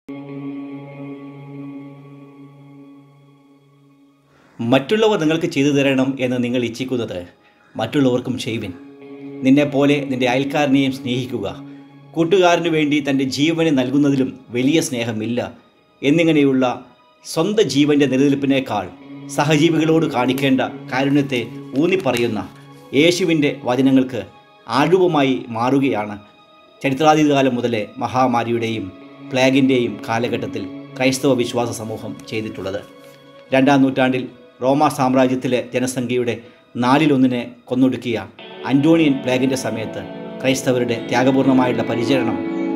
മറ്റുള്ളവർ നിങ്ങൾക്ക് ചെയ്തു തരണം എന്ന് നിങ്ങൾ ഇച്ഛിക്കുന്നത് മറ്റുള്ളവർക്കും ചെയ്യുവിൻ നിന്നെപ്പോലെ നിന്റെ അയൽക്കാരനെയും സ്നേഹിക്കുക കൂട്ടുകാരനു വേണ്ടി തൻ്റെ ജീവനെ നൽകുന്നതിലും വലിയ സ്നേഹമില്ല എന്നിങ്ങനെയുള്ള സ്വന്തം ജീവൻ്റെ നിലനിൽപ്പിനേക്കാൾ സഹജീവികളോട് കാണിക്കേണ്ട കാരുണ്യത്തെ ഊന്നിപ്പറയുന്ന യേശുവിൻ്റെ വചനങ്ങൾക്ക് ആഴവുമായി മാറുകയാണ് ചരിത്രാതീതകാലം മുതലേ മഹാമാരിയുടെയും പ്ലേഗിൻ്റെയും കാലഘട്ടത്തിൽ ക്രൈസ്തവ വിശ്വാസ സമൂഹം ചെയ്തിട്ടുള്ളത് രണ്ടാം നൂറ്റാണ്ടിൽ റോമ സാമ്രാജ്യത്തിലെ ജനസംഖ്യയുടെ നാലിലൊന്നിനെ കൊന്നൊടുക്കിയ അന്റോണിയൻ പ്ലേഗിൻ്റെ സമയത്ത് ക്രൈസ്തവരുടെ ത്യാഗപൂർണമായുള്ള പരിചരണം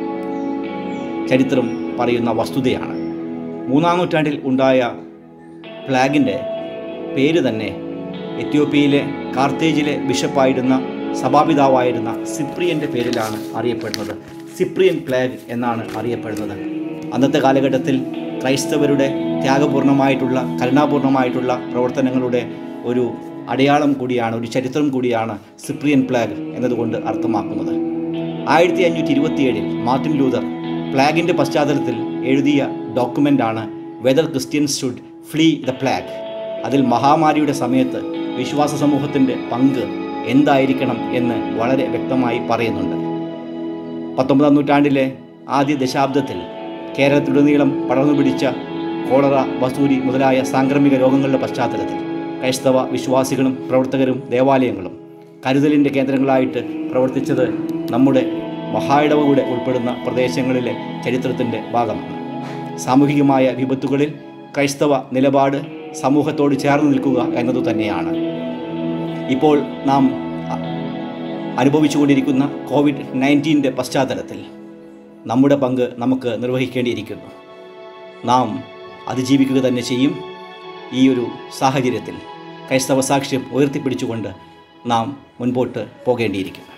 ചരിത്രം പറയുന്ന വസ്തുതയാണ് മൂന്നാം നൂറ്റാണ്ടിൽ ഉണ്ടായ പ്ലാഗിൻ്റെ പേര് തന്നെ എത്യോപ്യയിലെ കാർത്തേജിലെ ബിഷപ്പായിരുന്ന സഭാപിതാവായിരുന്ന സിപ്രിയൻ്റെ പേരിലാണ് അറിയപ്പെടുന്നത് സിപ്രിയൻ പ്ലാഗ് എന്നാണ് അറിയപ്പെടുന്നത് അന്നത്തെ കാലഘട്ടത്തിൽ ക്രൈസ്തവരുടെ ത്യാഗപൂർണമായിട്ടുള്ള കരുണാപൂർണമായിട്ടുള്ള പ്രവർത്തനങ്ങളുടെ ഒരു അടയാളം കൂടിയാണ് ഒരു ചരിത്രം കൂടിയാണ് സിപ്രിയൻ പ്ലാഗ് എന്നതുകൊണ്ട് അർത്ഥമാക്കുന്നത് ആയിരത്തി അഞ്ഞൂറ്റി ഇരുപത്തിയേഴിൽ മാർട്ടിൻ ലൂതർ പ്ലാഗിൻ്റെ പശ്ചാത്തലത്തിൽ എഴുതിയ ഡോക്യുമെൻ്റാണ് whether Christians should flee the plague അതിൽ മഹാമാരിയുടെ സമയത്ത് വിശ്വാസ സമൂഹത്തിൻ്റെ പങ്ക് എന്തായിരിക്കണം എന്ന് വളരെ വ്യക്തമായി പറയുന്നുണ്ട് പത്തൊമ്പതാം നൂറ്റാണ്ടിലെ ആദ്യ ദശാബ്ദത്തിൽ കേരളത്തിലുടനീളം പടർന്നു പിടിച്ച കോളറ വസൂരി മുതലായ സാംക്രമിക രോഗങ്ങളുടെ പശ്ചാത്തലത്തിൽ ക്രൈസ്തവ വിശ്വാസികളും പ്രവർത്തകരും ദേവാലയങ്ങളും കരുതലിൻ്റെ കേന്ദ്രങ്ങളായിട്ട് പ്രവർത്തിച്ചത് നമ്മുടെ മഹായിടവുകൂടെ ഉൾപ്പെടുന്ന പ്രദേശങ്ങളിലെ ചരിത്രത്തിൻ്റെ ഭാഗമാണ് സാമൂഹികമായ വിപത്തുകളിൽ ക്രൈസ്തവ നിലപാട് സമൂഹത്തോട് ചേർന്ന് നിൽക്കുക എന്നതു തന്നെയാണ് ഇപ്പോൾ നാം അ- അനുഭവിച്ചുകൊണ്ടിരിക്കുന്ന കോവിഡ് നയൻറ്റീൻ്റെ പശ്ചാത്തലത്തിൽ നമ്മുടെ പങ്ക് നമുക്ക് നിർവഹിക്കേണ്ടിയിരിക്കുന്നു നാം അതിജീവിക്കുക തന്നെ ചെയ്യും ഈ ഒരു സാഹചര്യത്തിൽ ക്രൈസ്തവ സാക്ഷ്യം ഉയർത്തിപ്പിടിച്ചുകൊണ്ട് നാം മുൻപോട്ട് പോകേണ്ടിയിരിക്കുന്നു